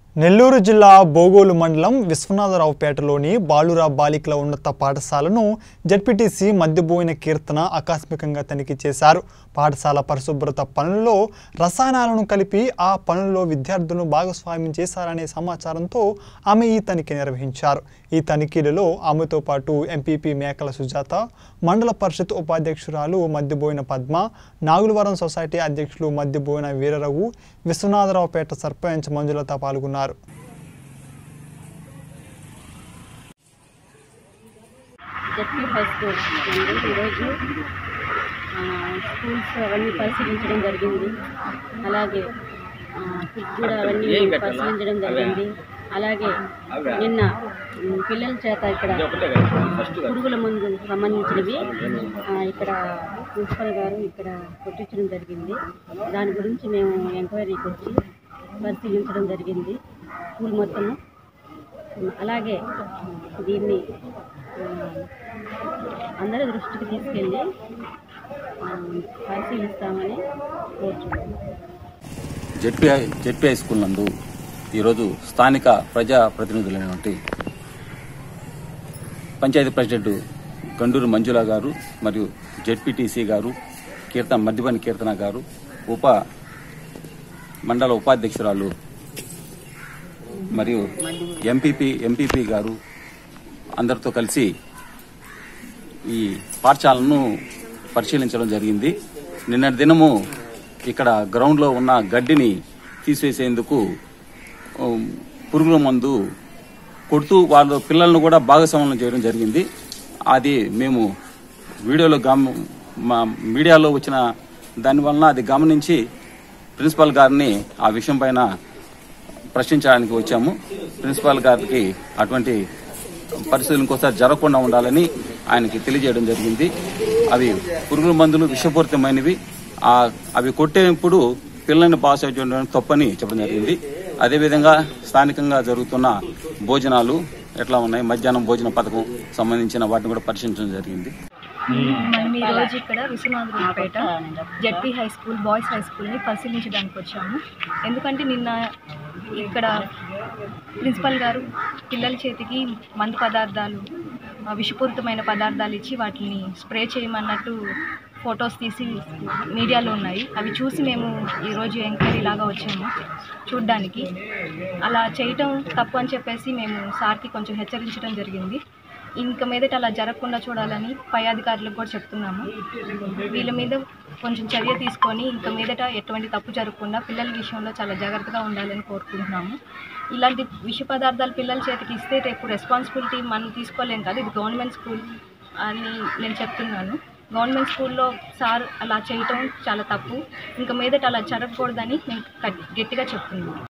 నెల్లూరు జిల్లా బోగోలు మండలం విశ్వనాథరావుపేటలోని బాలురా బాలికల ఉన్నత పాఠశాలను జడ్పీటీసీ మద్యబోయిన కీర్తన ఆకస్మికంగా తనిఖీ చేశారు పాఠశాల పరిశుభ్రత పనుల్లో రసాయనాలను కలిపి ఆ పనుల్లో విద్యార్థులను భాగస్వామ్యం చేశారనే సమాచారంతో ఆమె ఈ తనిఖీ నిర్వహించారు ఈ తనిఖీలలో ఆమెతో పాటు ఎంపీపీ మేకల సుజాత మండల పరిషత్ ఉపాధ్యక్షురాలు మద్యబోయిన పద్మ నాగులవరం సొసైటీ అధ్యక్షులు మద్యబోయిన వీరరఘు విశ్వనాథరావుపేట సర్పంచ్ మంజులత పాల్గొన్నారు జడ్పీ హై స్కూల్ ఉంది. ఈరోజు ఆ, స్కూల్స్ అవన్నీ పరిశీలించడం జరిగింది అలాగే ఆ, ఫుడ్ కూడా అవన్నీ పరిశీలించడం జరిగింది అలాగే నిన్న ఉమ్, పిల్లల చేత ఇక్కడ పురుగుల మందు సంబంధించినవి ఆ, ఇక్కడ ప్రిన్సిపల్ గారు ఇక్కడ కొట్టించడం జరిగింది దాని గురించి మేము ఎంక్వైరీకి వచ్చి పరిశీలించడం జరిగింది స్కూల్ మొత్తము అలాగే దీన్ని ఆ, అందరి దృష్టికి తీసుకెళ్ళి ఆ, పరిశీలిస్తామని కోరుచున్నాను జెడ్పీ జెడ్పీ హై స్కూల్ నందు ఈరోజు స్థానిక ప్రజా ప్రతినిధులైనటువంటి పంచాయతీ ప్రెసిడెంట్ గండూరు మంజుల గారు మరియు జెడ్పీటీసీ గారు కీర్తన మద్దిపని కీర్తన గారు ఉప మండల ఉపాధ్యక్షురాలు మరియు ఎంపీపీ ఎంపీపీ గారు అందరితో కలిసి ఈ పాఠశాలను పరిశీలించడం జరిగింది నిన్నటి దినము ఇక్కడ గ్రౌండ్లో ఉన్న గడ్డిని తీసివేసేందుకు ఉమ్, పురుగుల మందు కొడుతూ వాళ్ళ పిల్లలను కూడా భాగస్వామ్యం చేయడం జరిగింది అది మేము వీడియోలో గమ మా మీడియాలో వచ్చిన దానివలన అది గమనించి ప్రిన్సిపాల్ గారిని ఆ విషయం పైన ప్రశ్నించడానికి వచ్చాము ప్రిన్సిపాల్ గారికి అటువంటి పరిస్థితులు ఇంకోసారి జరగకుండా ఉండాలని ఆయనకి తెలియజేయడం జరిగింది అవి పురుగుల మందులు విషపూరితమైనవి ఆ అవి కొట్టేప్పుడు పిల్లల్ని బాగా చేయడం తప్పని చెప్పడం జరిగింది అదేవిధంగా స్థానికంగా జరుగుతున్న భోజనాలు ఎట్లా ఉన్నాయి మధ్యాహ్నం భోజన పథకం సంబంధించిన వాటిని కూడా పరిశీలించడం జరిగింది మనం ఈ రోజు ఇక్కడ Viswanatharaopeta ZP high school boys high స్కూల్ని పరిశీలించడానికి వచ్చాము ఎందుకంటే నిన్న ఇక్కడ ప్రిన్సిపల్ గారు పిల్లల చేతికి మందు పదార్థాలు ఆ, విషపూరితమైన పదార్థాలు ఇచ్చి వాటిని స్ప్రే చేయమన్నట్టు ఫొటోస్ తీసి మీడియాలో ఉన్నాయి అవి చూసి మేము ఈరోజు ఎంక్వైరీ లాగా వచ్చాము చూడ్డానికి అలా చేయటం తప్పు అని చెప్పేసి మేము సార్కి కొంచెం హెచ్చరించడం జరిగింది ఇంక మీదట అలా జరగకుండా చూడాలని పై అధికారులకు కూడా చెప్తున్నాము వీళ్ళ మీద కొంచెం చర్య తీసుకొని ఇంక మీదట ఎటువంటి తప్పు జరగకుండా పిల్లల విషయంలో చాలా జాగ్రత్తగా ఉండాలని కోరుకుంటున్నాము ఇలాంటి విష పదార్థాలు పిల్లల చేతికి ఇస్తే రేపు రెస్పాన్సిబిలిటీ మనం తీసుకోలేం కదా ఇది గవర్నమెంట్ స్కూల్ అని నేను చెప్తున్నాను గవర్నమెంట్ స్కూల్లో సార్ అలా చేయటం చాలా తప్పు ఇంక మీదట అలా జరగకూడదని నేను గట్టిగా చెప్తున్నాను